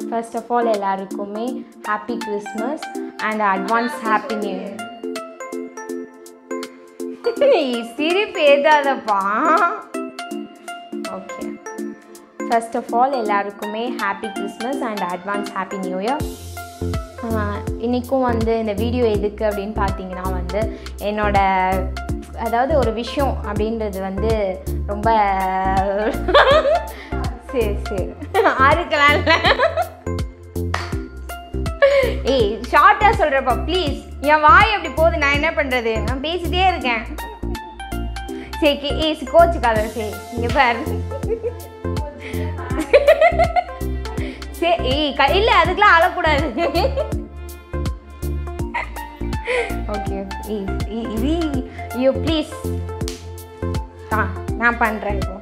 first of all எல்லாருக்குமே happy Christmas and advance happy new year சிரிப்பு ஏதாதப்பா okay first of all எல்லாருக்குமே happy Christmas and advance happy new year இன்றைக்கும் வந்து இந்த வீடியோ எதுக்கு அப்படின்னு பார்த்தீங்கன்னா வந்து என்னோட அதாவது ஒரு விஷயம் அப்படின்றது வந்து ரொம்ப சரி சரி ஆறுக்கலாம்ல ஏய் ஷார்ட்டாக சொல்கிறப்பா ப்ளீஸ் என் வாய் அப்படி போகுது நான் என்ன பண்ணுறது நான் பேசிட்டே இருக்கேன் சரி கே ஏய் கோச்சுக்காத சரி இங்கே பாரு சரி ஏய் க இல்லை அதுக்கெலாம் அழக்கூடாது ஓகே இது ஐயோ ப்ளீஸ் ஆ நான் பண்ணுறேன் இப்போ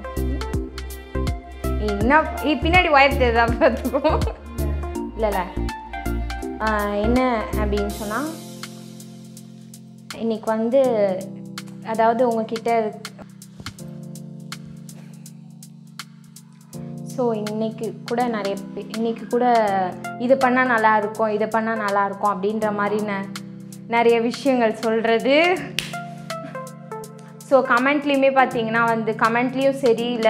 என்ன பின்னாடி ஒயர் தெரியுதா பார்த்துக்கோ இல்லைல்ல என்ன அப்படின்னு சொன்னால் இன்னைக்கு வந்து அதாவது உங்ககிட்ட ஸோ இன்னைக்கு கூட நிறைய பே- இன்னைக்கு கூட இது பண்ணால் நல்லா இருக்கும் இதை பண்ணால் நல்லா இருக்கும் அப்படின்ற மாதிரி ந நிறைய விஷயங்கள் சொல்கிறது ஸோ கமெண்ட்லேயுமே பார்த்தீங்கன்னா வந்து கமெண்ட்லேயும் சரி இல்லை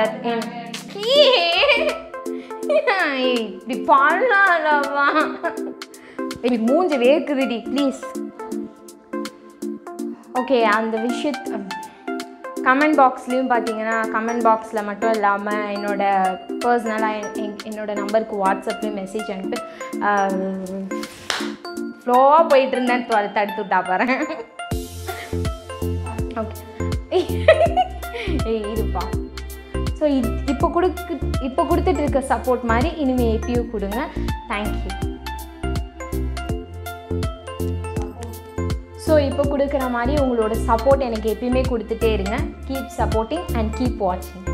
இப்படி பண்ணலாம்லவா இப்படி மூஞ்சி வேர்க்குதுடி ப்ளீஸ் ஓகே அந்த விஷயத் கமெண்ட் பாக்ஸ்லேயும் பார்த்தீங்கன்னா கமெண்ட் பாக்ஸில் மட்டும் இல்லாமல் என்னோட பர்சனலாக என்னோட நம்பருக்கு வாட்ஸ்அப்லேயும் மெசேஜ் அனுப்பி ஃப்ளோவாக போயிட்டு இருந்தேன் இப்போ அதை தடுத்து விட்டா பாரு ஓகே ஏய் இருப்பா ஸோ இப்போ கொடுக்கு இப்போ கொடுத்துட்டு இருக்க சப்போர்ட் மாதிரி இனிமேல் எப்பயும் கொடுங்க தேங்க்யூ ஸோ இப்போ கொடுக்குற மாதிரி உங்களோட சப்போர்ட் எனக்கு எப்பயுமே கொடுத்துட்டே இருங்க கீப் சப்போர்ட்டிங் அண்ட் கீப் வாட்சிங்